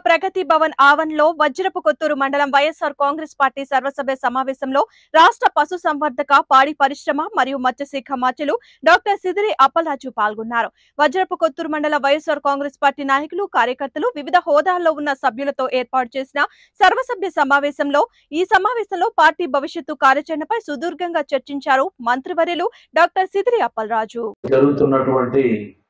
ప్రగతి భవన్ ఆవరణలో వజ్రపు కొత్తూరు మండలం వైఎస్ఆర్ కాంగ్రెస్ పార్టీ సర్వసభ్య సమావేశంలో రాష్ట్ర పశు సంవర్ధక పాడి పరిశ్రమ మరియు మత్స్యశాఖ మంత్రులు డాక్టర్ సిదిరి అప్పలరాజు పాల్గొన్నారు వజ్రపు కొత్తూరు మండల వైఎస్ఆర్ కాంగ్రెస్ పార్టీ నాయకులు కార్యకర్తలు వివిధ హోదాల్లో ఉన్న సభ్యులతో ఏర్పాటు చేసిన సర్వసభ్య సమావేశంలో ఈ సమావేశంలో పార్టీ భవిష్యత్తు కార్యాచరణపై సుదీర్ఘంగా చర్చించారు మంత్రివర్యులు డాక్టర్ సిదిరి అప్పలరాజు జరుగుతున్నటువంటి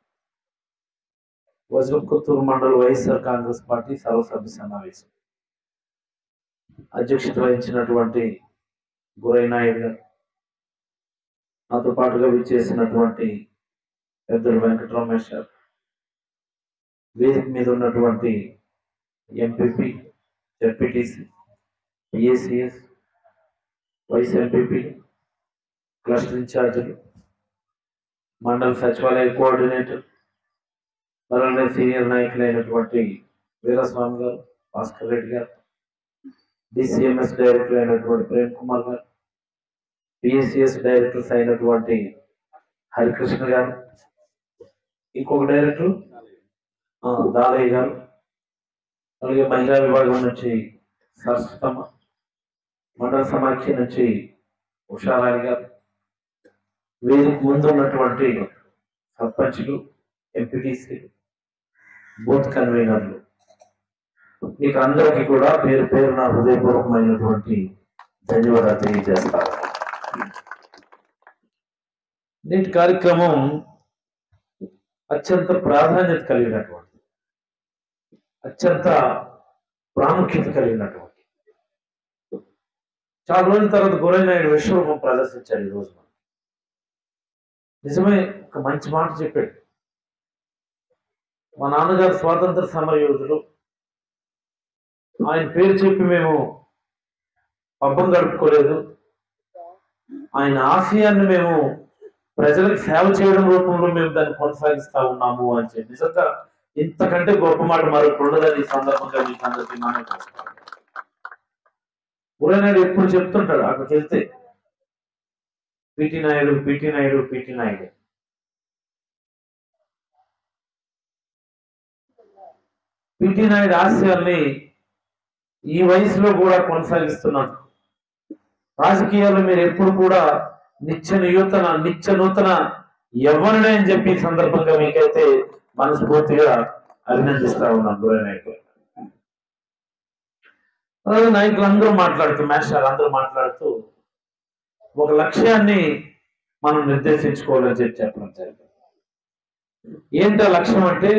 వజ్రపుత్తూరు మండల వైఎస్ఆర్ కాంగ్రెస్ పార్టీ సర్వసభ్య సమావేశం అధ్యక్షత వహించినటువంటి గురై నాయుడు గారు నాతో పాటుగా విచ్చేసినటువంటి పెద్దలు వెంకటరమేష్ గారు వేదిక మీద ఉన్నటువంటి MPP ZPTC PACS vice MPP cluster ఇన్ఛార్జీలు మండల సచివాలయ కోఆర్డినేటర్ అలానే సీనియర్ నాయకులైనటువంటి వీరస్వామి గారు భాస్కర్ రెడ్డి గారు డిసిఎంఎస్ డైరెక్టర్ అయినటువంటి ప్రేమ్ కుమార్ గారు పిఎస్సిఎస్ డైరెక్టర్స్ అయినటువంటి హరికృష్ణ గారు ఇంకొక డైరెక్టర్ ఆ, దాలయ్య గారు అలాగే మహిళా విభాగం నుంచి సరస్వతమ్మ మండల సమాఖ్య నుంచి ఉషారాణి గారు వేదిక ముందు ఉన్నటువంటి సర్పంచ్లు ఎంపీటీసీలు బూత్ కన్వీనర్లు మీకు అందరికీ కూడా పేరు పేరు నా హృదయపూర్వకమైనటువంటి ధన్యవాదాలు తెలియజేస్తాను నేటి కార్యక్రమం అత్యంత ప్రాధాన్యత కలిగినటువంటి అత్యంత ప్రాముఖ్యత కలిగినటువంటి చాలా రోజుల తర్వాత గోరైనాయుడు విశ్వరూపం ప్రదర్శించాడు ఈ రోజు మనం నిజమే ఒక మంచి మాట చెప్పాడు మా నాన్నగారు స్వాతంత్ర సమర యోధులు ఆయన పేరు చెప్పి మేము పబ్బం గడుపుకోలేదు ఆయన ఆశయాన్ని మేము ప్రజలకు సేవ చేయడం రూపంలో మేము దాన్ని కొనసాగిస్తా ఉన్నాము అని చెప్పి నిజంగా ఇంతకంటే గొప్ప మాట మరొకటి ఉండదని ఈ సందర్భంగా మీకు అందరికీ మనం గురనాయుడు ఎప్పుడు చెప్తుంటాడు అక్కడికి వెళ్తే PT Naidu PT Naidu PT Naidu PT Naidu ఆశయాల్ని ఈ వయసులో కూడా కొనసాగిస్తున్నాను రాజకీయాల్లో మీరు ఎప్పుడు కూడా నిత్య నూతన నిత్య నూతన ఎవరినే అని చెప్పి ఈ సందర్భంగా మీకైతే మనస్ఫూర్తిగా అభినందిస్తా ఉన్నాను గురనాయుడు అలాగే నాయకులు అందరూ మాట్లాడుతూ మేషాలు అందరూ మాట్లాడుతూ ఒక లక్ష్యాన్ని మనం నిర్దేశించుకోవాలని చెప్పి చెప్పడం జరిగింది ఏంటి ఆ లక్ష్యం అంటే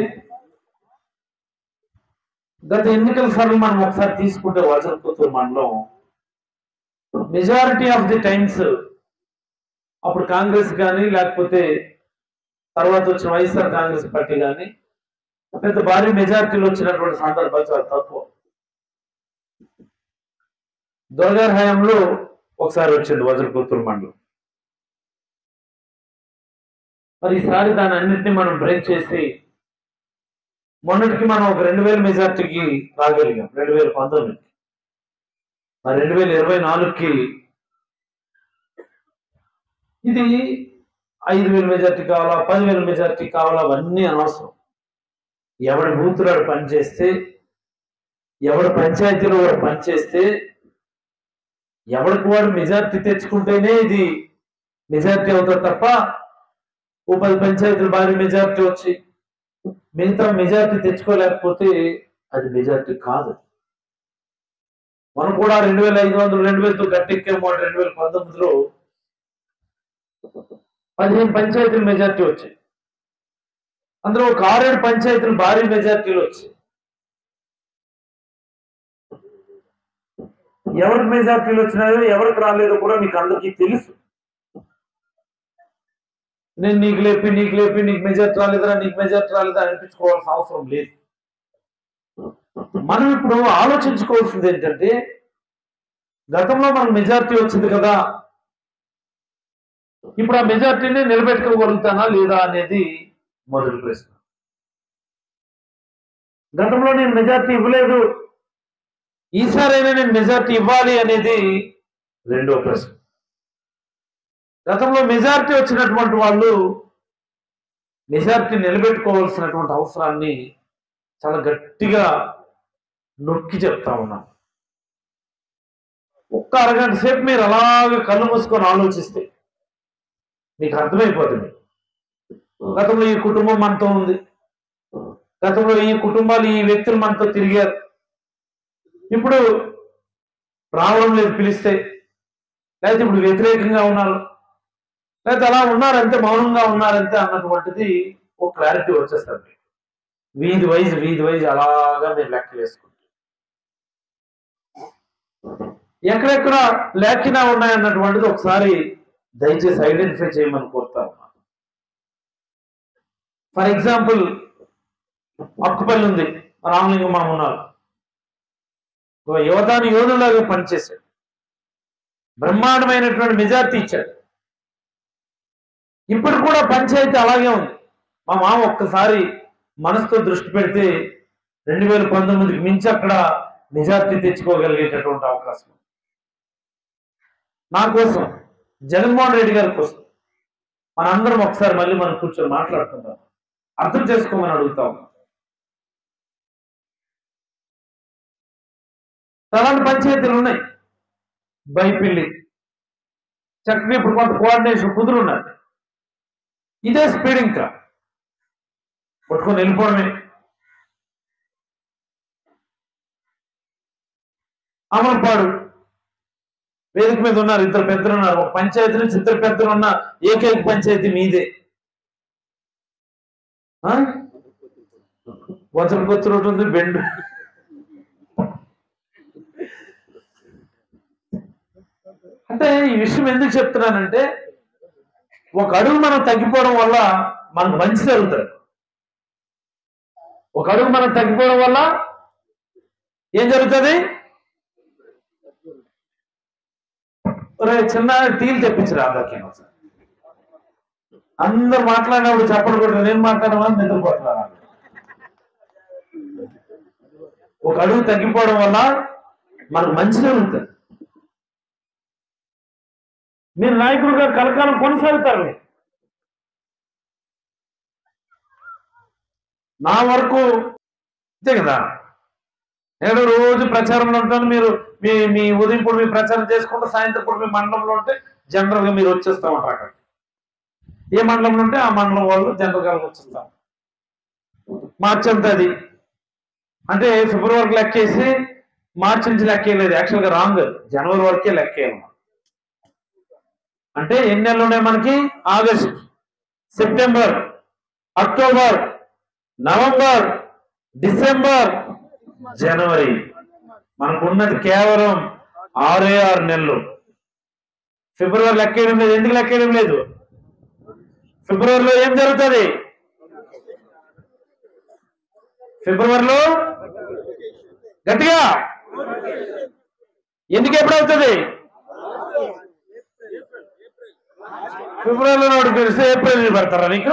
గత ఎన్నికల సభలు మనం ఒకసారి తీసుకుంటే వజ్రపుత్తూరు మండలం మెజారిటీ ఆఫ్ ది టైమ్స్ అప్పుడు కాంగ్రెస్ కానీ లేకపోతే తర్వాత వచ్చిన వైఎస్ఆర్ కాంగ్రెస్ పార్టీ కానీ పెద్ద భారీ మెజారిటీలు వచ్చినటువంటి సందర్భాలు చాలా తక్కువ దొరగారి హయాంలో ఒకసారి వచ్చింది వజ్రపుత్తూరు మండలం మరి ఈసారి దాని అన్నింటినీ మనం బ్రేక్ చేసి మొన్నటికి మనం ఒక రెండు వేల మెజార్టీకి రాగలిగాం రెండు వేల పంతొమ్మిదికి మరి రెండు వేల ఇరవై నాలుగుకి ఇది ఐదు వేల మెజార్టీ కావాలా పదివేల మెజార్టీ కావాలా అవన్నీ అనవసరం ఎవడి బూతులాడు పనిచేస్తే ఎవడు పంచాయతీలో వాడు పనిచేస్తే ఎవడికి వాడు మెజార్టీ తెచ్చుకుంటేనే ఇది మెజార్టీ అవుతాడు తప్ప ఓ పది పంచాయతీలు భారీ మెజార్టీ వచ్చి మిగతా మెజార్టీ తెచ్చుకోలేకపోతే అది మెజార్టీ కాదు మనం కూడా రెండు వేల ఐదు వందలు రెండు వేలతో గట్టెక్కేమో రెండు వేల పంతొమ్మిదిలో పదిహేను పంచాయతీలు మెజార్టీ వచ్చాయి అందులో ఒక ఆరేడు పంచాయతీలు భారీ మెజార్టీలు వచ్చాయి ఎవరికి మెజార్టీలు వచ్చినాయో ఎవరికి రాలేదో కూడా మీకు అందరికీ తెలుసు నేను నీకు లేపి నీకు లేపి నీకు మెజార్టీ రాలేదా నీకు మెజార్టీ రాలేదా అనిపించుకోవాల్సిన అవసరం లేదు మనం ఇప్పుడు ఆలోచించుకోవాల్సింది ఏంటంటే గతంలో మనకు మెజార్టీ వచ్చింది కదా ఇప్పుడు ఆ మెజార్టీని నిలబెట్టుకోగలుగుతానా లేదా అనేది మొదటి ప్రశ్న గతంలో నేను మెజార్టీ ఇవ్వలేదు ఈసారైనా నేను మెజార్టీ ఇవ్వాలి అనేది రెండో ప్రశ్న గతంలో మెజారిటీ వచ్చినటువంటి వాళ్ళు మెజారిటీ నిలబెట్టుకోవాల్సినటువంటి అవసరాన్ని చాలా గట్టిగా నొక్కి చెప్తా ఉన్నాను ఒక్క అరగంట సేపు మీరు అలాగే కళ్ళు మూసుకొని ఆలోచిస్తే మీకు అర్థమైపోతుంది గతంలో ఈ కుటుంబం మనతో ఉంది గతంలో ఈ కుటుంబాలు ఈ వ్యక్తులు మనతో తిరిగారు ఇప్పుడు రావడం లేదు పిలిస్తే లేకపోతే ఇప్పుడు వ్యతిరేకంగా ఉన్నారు లేకపోతే అలా ఉన్నారంటే మౌనంగా ఉన్నారంటే అన్నటువంటిది ఒక క్లారిటీ వచ్చేస్తుంది మీకు. వీధి వైజ్ వీధి వైజ్ అలాగా మీరు లెక్కలు వేసుకుంటారు ఎక్కడెక్కడ లేఖనా ఉన్నాయన్నటువంటిది ఒకసారి దయచేసి ఐడెంటిఫై చేయమని కోరుతా ఉన్నాను ఫర్ ఎగ్జాంపుల్ అక్కుపల్లి ఉంది రామలింగం మామ ఉన్నారు ఒక యువతాన్ని యోధులాగా పనిచేశాడు బ్రహ్మాండమైనటువంటి మెజార్టీ ఇచ్చాడు ఇప్పుడు కూడా పంచాయతీ అలాగే ఉంది మా మామ ఒక్కసారి మనసుతో దృష్టి పెడితే రెండు వేల పంతొమ్మిదికి మించి అక్కడ మెజార్టీ తెచ్చుకోగలిగేటటువంటి అవకాశం ఉంది. నా కోసం జగన్మోహన్ రెడ్డి గారి కోసం మనందరం ఒకసారి మళ్ళీ మనం కూర్చొని మాట్లాడుకుందాం అర్థం చేసుకోమని అడుగుతా ఉన్నాం అలాంటి పంచాయతీలు ఉన్నాయి బైపిల్లి చక్కగా ఇప్పుడు కొంత కోఆర్డినేషన్ కుదురున్నది ఇదే స్పీడ్ ఇంకా పట్టుకొని వెళ్ళిపోవడమే అమలపాడు వేదిక మీద ఉన్నారు ఇద్దరు పెద్దలు ఉన్నారు ఒక పంచాయతీ నుంచి ఇద్దరు పెద్దలు ఉన్న ఏకైక పంచాయతీ మీదే ఆ? వజ్రం కొత్తు రోడ్డు ఉంది బెండు అంటే ఈ విషయం ఎందుకు చెప్తున్నానంటే ఒక అడుగు మనం తగ్గిపోవడం వల్ల మనకు మంచి జరుగుతుంది ఒక అడుగు మనం తగ్గిపోవడం వల్ల ఏం జరుగుతుంది ఒరే చిన్న టీలు తెప్పించరు అందరికీ ఒకసారి అందరు మాట్లాడినప్పుడు చెప్పడం కూడా నేను మాట్లాడమని నిద్రపోతున్నాను ఒక అడుగు తగ్గిపోవడం వల్ల మనకు మంచి జరుగుతుంది మీరు నాయకులుగా కలకాలం కొనసాగుతారు మీరు నా వరకు అంతే కదా నేను రోజు ప్రచారంలో ఉంటాను మీరు మీ మీ ఉదయం పూట మీ ప్రచారం చేసుకుంటూ సాయంత్రం పూట మీ మండలంలో ఉంటే జనరల్ గా మీరు వచ్చేస్తా ఉంటారు అక్కడ ఏ మండలంలో ఉంటే ఆ మండలం వాళ్ళు జనరల్ గా వచ్చేస్తాం మార్చి అంతా అది అంటే ఫిబ్రవరికి లెక్కేసి మార్చి నుంచి లెక్కేయలేదు యాక్చువల్ గా రాంగ్ జనవరి వరకే లెక్కేయాలి అంటే ఎన్ని నెలలు ఉన్నాయి మనకి August September October November December జనవరి మనకు ఉన్నది కేవలం ఆరే ఆరు నెలలు ఫిబ్రవరి లెక్కేయడం లేదు ఎందుకు లెక్కేయడం లేదు ఫిబ్రవరిలో ఏం జరుగుతుంది ఫిబ్రవరిలో గట్టిగా ఎందుకు ఎప్పుడు అవుతుంది ఫిబ్రవరిలో నోటిఫికేషన్ ఏప్రిల్ పెడతారా నీకు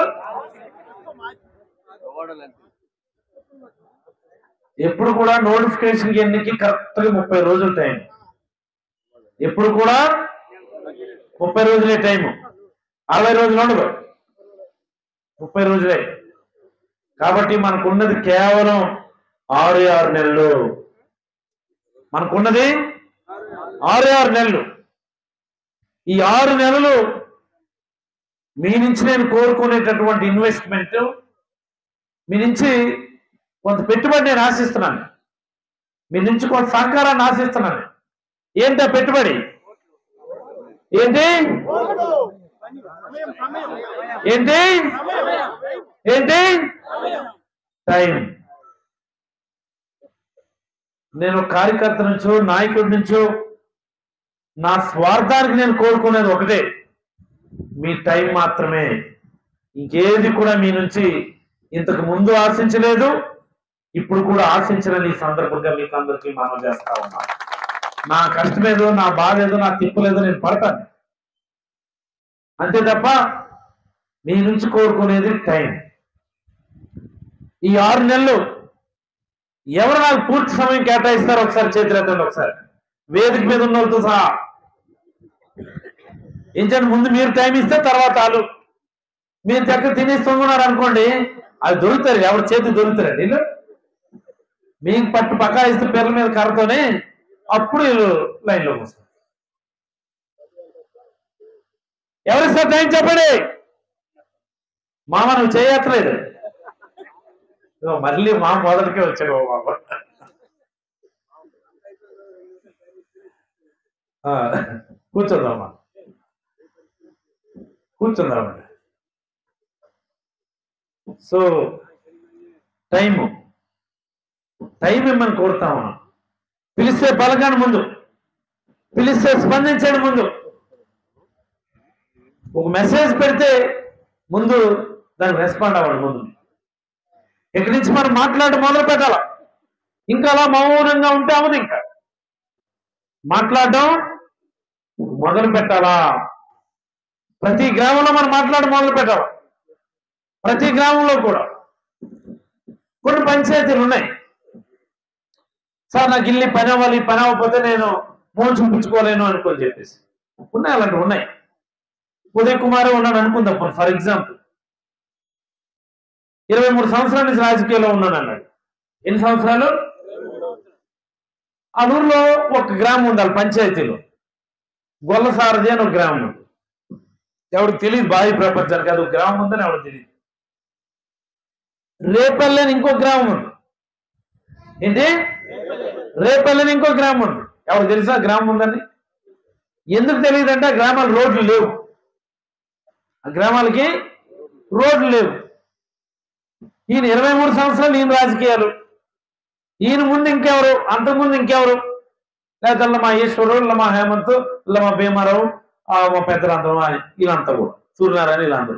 ఎప్పుడు కూడా నోటిఫికేషన్ ఎన్నికి కరెక్ట్ గా ముప్పై రోజులు టైం ఎప్పుడు కూడా ముప్పై రోజులే టైం అరవై రోజులు ఉండదు ముప్పై రోజులే కాబట్టి మనకున్నది కేవలం ఆరు ఆరు నెలలు మనకున్నది ఆరు ఆరు నెలలు ఈ ఆరు నెలలు మీ నుంచి నేను కోరుకునేటటువంటి ఇన్వెస్ట్మెంట్ మీ నుంచి కొంత పెట్టుబడి నేను ఆశిస్తున్నాను మీ నుంచి కొంత సహకారాన్ని ఆశిస్తున్నాను ఏంటా పెట్టుబడి ఏంటి ఏంటి ఏంటి టైం నేను కార్యకర్త నుంచో నాయకుడి నుంచో నా స్వార్థానికి నేను కోరుకునేది ఒకటే మీ టైం మాత్రమే ఇంకేది కూడా మీ నుంచి ఇంతకు ముందు ఆశించలేదు ఇప్పుడు కూడా ఆశించలేని ఈ సందర్భంగా మీకు అందరికీ మనం చేస్తా ఉన్నా నా కష్టమేదో నా బాధ ఏదో నా తిప్పులేదో నేను పడతాను అంతే తప్ప మీ నుంచి కోరుకునేది టైం ఈ ఆరు నెలలు ఎవరు నాకు పూర్తి సమయం కేటాయిస్తారో ఒకసారి చేతులెత్తండి ఒకసారి వేదిక మీద ఉన్న వాళ్ళతో సహా ఏంటంటే ముందు మీరు టైం ఇస్తే తర్వాత వాళ్ళు మీరు చక్కగా తినేస్తున్నారు అనుకోండి అది దొరుకుతారు ఎవరి చేతి దొరుకుతారండి వీళ్ళు మీకు పట్టు పకాయిస్తూ పేర్ల మీద కర్రతోనే అప్పుడు వీళ్ళు లైన్లోకి వస్తారు ఎవరి సార్ టైం చెప్పండి మామ నువ్వు చేయట్లేదు ఇదిగో మళ్ళీ మా మొదటికే వచ్చాడు ఓ బాబా ఆ, కూర్చుందామా కూర్చుందామండి సో టైము టైం ఇమ్మని కోరుతా ఉన్నాం పిలిస్తే పలకండి ముందు పిలిస్తే స్పందించండి ముందు ఒక మెసేజ్ పెడితే ముందు దానికి రెస్పాండ్ అవ్వండి ముందు ఇక్కడి నుంచి మనం మాట్లాడి మొదలు పెట్టాల ఇంకా అలా మౌనంగా ఉంటే అవ్వదు ఇంకా మాట్లాడడం మొదలు పెట్టాలా ప్రతి గ్రామంలో మనం మాట్లాడి మొదలు పెట్టాలి ప్రతి గ్రామంలో కూడా కొన్ని పంచాయతీలు ఉన్నాయి సార్ నాకు ఇల్లు పని అవ్వాలి పని అవ్వకపోతే నేను మోహన్ చూపించుకోలేను అనుకోని చెప్పేసి ఉన్నాయి అలాంటివి ఉన్నాయి ఉదయ్ కుమార్ ఉన్నాను అనుకుందాం ఫర్ ఎగ్జాంపుల్ ఇరవై మూడు సంవత్సరాల నుంచి రాజకీయాల్లో ఉన్నాను అన్నాడు ఎన్ని సంవత్సరాలు ఆ ఊర్లో ఒక గ్రామం ఉండాలి పంచాయతీలో గొల్లసారథి అని ఒక గ్రామం ఉంది ఎవరికి తెలియదు బావి ప్రపంచానికి అది ఒక గ్రామం ఉందని ఎవరికి తెలియదు రేపల్లె అని ఇంకో గ్రామం ఉంది ఏంటి రేపల్లె అని ఇంకో గ్రామం ఉంది ఎవరు తెలుసా గ్రామం ఉందని ఎందుకు తెలియదు అంటే ఆ గ్రామాలు రోడ్లు లేవు ఆ గ్రామాలకి రోడ్లు లేవు ఈయన ఇరవై మూడు సంవత్సరాలు ఈయన రాజకీయాలు ఈయన ముందు ఇంకెవరు అంతకుముందు ఇంకెవరు లేదా మా ఈశ్వరు ఇలా మా హేమంత్ ఇలా మా భీమారావు ఆ మా పెద్దలందరూ ఆ వీళ్ళంతా కూడా సూర్యనారాయణ వీళ్ళందరూ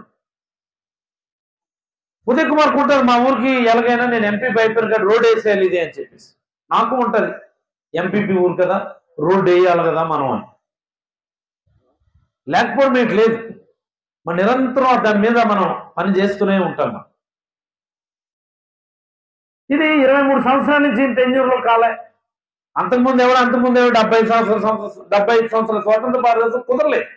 ఉదయ్ కుమార్ కుంటారు మా ఊరికి ఎలాగైనా నేను ఎంపీ అయిపోయాను కదా రోడ్ వేసేయాలి ఇది అని చెప్పేసి నాకు ఉంటది ఎంపీపీ ఊరు కదా రోడ్ వేయాలి కదా మనం అని లేకపోవడం మీకు లేదు మన నిరంతరం దాని మీద మనం పని చేస్తూనే ఉంటాం మనం ఇది ఇరవై మూడు సంవత్సరాల నుంచి టెన్యూర్ లో కాలే అంతకుముందు ఎవరు అంతకుముందు ఎవరు డెబ్బై సంవత్సరాల సంవత్సరం డెబ్బై ఐదు సంవత్సరాల స్వాతంత్ర భారతదేశం కుదరలేదు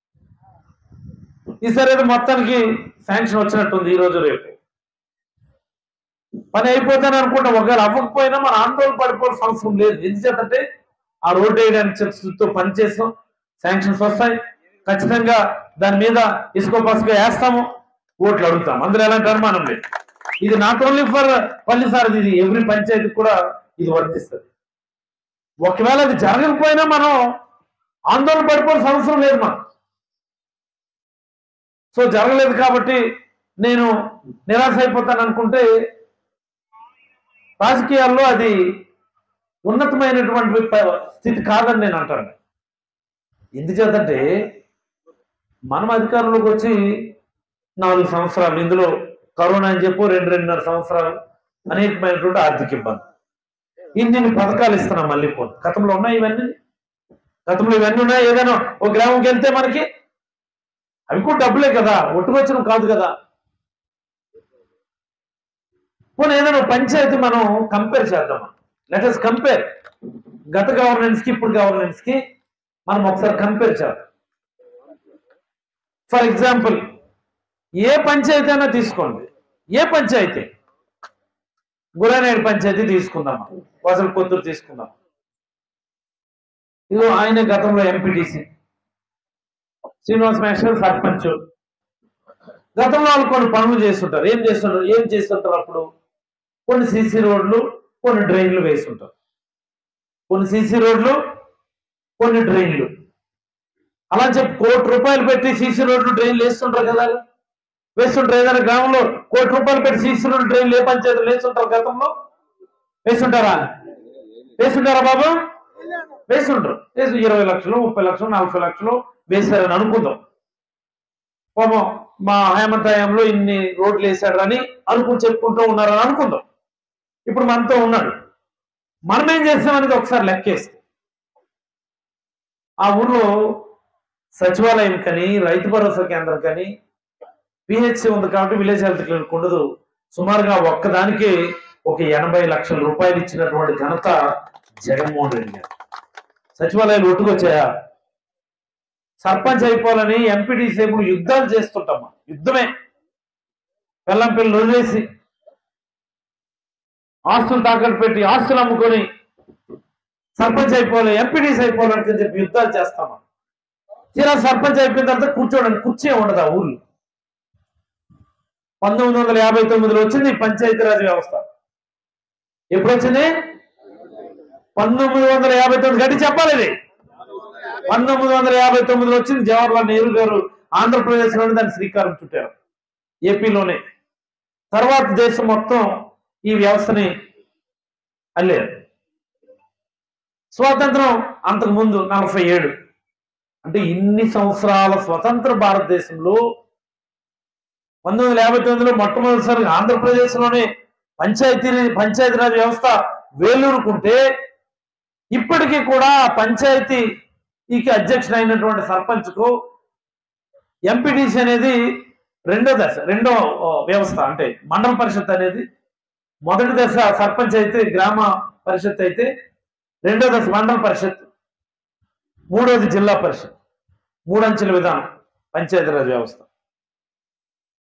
ఈసారి ఏదో మొత్తానికి శాంక్షన్ వచ్చినట్టుంది ఈ రోజు రేపు పని అయిపోతాను అనుకుంటా ఒకవేళ అవ్వకపోయినా మన ఆందోళన పడిపోవాల్సిన అవసరం లేదు ఎందుచేతంటే ఆ రోడ్డు వేయడానికి చిత్తశుద్ధితో పని చేసాం శాంక్షన్స్ వస్తాయి ఖచ్చితంగా దాని మీద ఇసుక పసుక వేస్తాము ఓట్లు అడుగుతాం అందులో ఎలాంటి అనుమానం లేదు ఇది నాట్ ఓన్లీ ఫర్ పల్లి సార్ ఇది ఎవ్రీ పంచాయతీ కూడా ఇది వర్తిస్తుంది ఒకవేళ అది జరగకపోయినా మనం ఆందోళన పడిపోవాల్సిన అవసరం లేదు మనం సో జరగలేదు కాబట్టి నేను నిరాశ అయిపోతాను అనుకుంటే రాజకీయాల్లో అది ఉన్నతమైనటువంటి ప- స్థితి కాదని నేను అంటాను ఎందుచేతంటే మనం అధికారంలోకి వచ్చి నాలుగు సంవత్సరాలు ఇందులో కరోనా అని చెప్పు రెండు రెండున్నర సంవత్సరాలు అనేకమైనటువంటి ఆర్థిక ఇబ్బంది ఇన్ని పథకాలు ఇస్తున్నాం మళ్ళీ పోను గతంలో ఉన్నాయి ఇవన్నీ గతంలో ఇవన్నీ ఉన్నాయి ఏదైనా ఒక గ్రామంకి వెళ్తే మనకి అవి కూడా డబ్బులే కదా ఒట్టుకొచ్చడం కాదు కదా పోనీ ఏదైనా ఒక పంచాయతీ మనం కంపేర్ చేద్దాం లెట్ అస్ కంపేర్ గత గవర్నెన్స్ కి ఇప్పుడు గవర్నెన్స్ కి మనం ఒకసారి కంపేర్ చేద్దాం ఫర్ ఎగ్జాంపుల్ ఏ పంచాయతీ అయినా తీసుకోండి ఏ పంచాయతీ గురనాయుడు పంచాయతీ తీసుకుందాం వసల కొత్తూరు తీసుకుందాం ఇదిగో ఆయన గతంలో ఎంపీటీసీ శ్రీనివాస్ మేస్టర్ సర్పంచ్ గతంలో వాళ్ళు కొన్ని పనులు చేస్తుంటారు ఏం చేస్తుంటారు ఏం చేస్తుంటారు అప్పుడు కొన్ని సీసీ రోడ్లు కొన్ని డ్రైన్లు వేస్తుంటారు కొన్ని సీసీ రోడ్లు కొన్ని డ్రైన్లు అలా చెప్పి కోటి రూపాయలు పెట్టి సీసీ రోడ్లు డ్రైన్లు వేస్తుంటారు కదా వేస్తుంటారు ఏదైనా గ్రామంలో కోటి రూపాయలు పెట్టి సీసీ రోడ్లు డ్రైన్లు ఏ పంచాయతీలు వేస్తుంటారు గతంలో వేస్తుంటారా వేస్తుంటారా బాబు వేస్తుంటారు వేసి ఇరవై లక్షలు ముప్పై లక్షలు నలభై లక్షలు వేశారని అనుకుందాం పాపం మా హేమంత్ హయాంలో ఇన్ని రోడ్లు వేశాడు అని అనుకుని చెప్పుకుంటూ ఉన్నారని అనుకుందాం ఇప్పుడు మనతో ఉన్నాడు మనం ఏం చేస్తామనేది ఒకసారి లెక్కేస్తే ఆ ఊర్లో సచివాలయం కానీ రైతు భరోసా కేంద్రం కానీ పిహెచ్సి ఉంది కాబట్టి విలేజ్ హెల్త్ క్లినిక్ ఉండదు సుమారుగా ఒక్కదానికి ఒక ఎనభై లక్షల రూపాయలు ఇచ్చినటువంటి ఘనత జగన్మోహన్ రెడ్డి గారు సచివాలయాలు ఒట్టుకొచ్చాయా సర్పంచ్ అయిపోవాలని ఎంపీటీ సేపులు యుద్ధాలు చేస్తుంటాం యుద్ధమే పెళ్ళం పిల్లలు వదిలేసి ఆస్తులు తాకట్టు పెట్టి ఆస్తులు అమ్ముకొని సర్పంచ్ అయిపోవాలి ఎంపీడీస్ అయిపోవాలని చెప్పి యుద్ధాలు చేస్తాము తీరా సర్పంచ్ అయిపోయిన తర్వాత కూర్చోడానికి కుర్చీ ఉండదు ఆ ఊర్లో పంతొమ్మిది వందల యాభై తొమ్మిదిలో వచ్చింది ఈ పంచాయతీరాజ్ వ్యవస్థ ఎప్పుడు వచ్చింది పంతొమ్మిది వందల యాభై తొమ్మిది గట్టి చెప్పాలి ఇది పంతొమ్మిది వందల యాభై తొమ్మిదిలో వచ్చింది జవహర్లాల్ నెహ్రూ గారు ఆంధ్రప్రదేశ్ లోనే దాన్ని శ్రీకారం చుట్టారు ఏపీలోనే తర్వాత దేశం మొత్తం ఈ వ్యవస్థని అల్లారు స్వాతంత్రం అంతకు ముందు నలభై ఏడు అంటే ఇన్ని సంవత్సరాల స్వతంత్ర భారతదేశంలో పంతొమ్మిది వందల యాభై తొమ్మిదిలో మొట్టమొదటిసారి ఆంధ్రప్రదేశ్లోనే పంచాయతీ పంచాయతీరాజ్ వ్యవస్థ వేలూరుకుంటే ఇప్పటికీ కూడా ఆ పంచాయతీకి అధ్యక్షుడైనటువంటి సర్పంచ్కు ఎంపీటీసీ అనేది రెండో దశ రెండో ఓ, వ్యవస్థ అంటే మండల పరిషత్ అనేది మొదటి దశ సర్పంచ్ అయితే గ్రామ పరిషత్ అయితే రెండో దశ మండల పరిషత్ మూడోది జిల్లా పరిషత్ మూడంచెల విధానం పంచాయతీరాజ్ వ్యవస్థ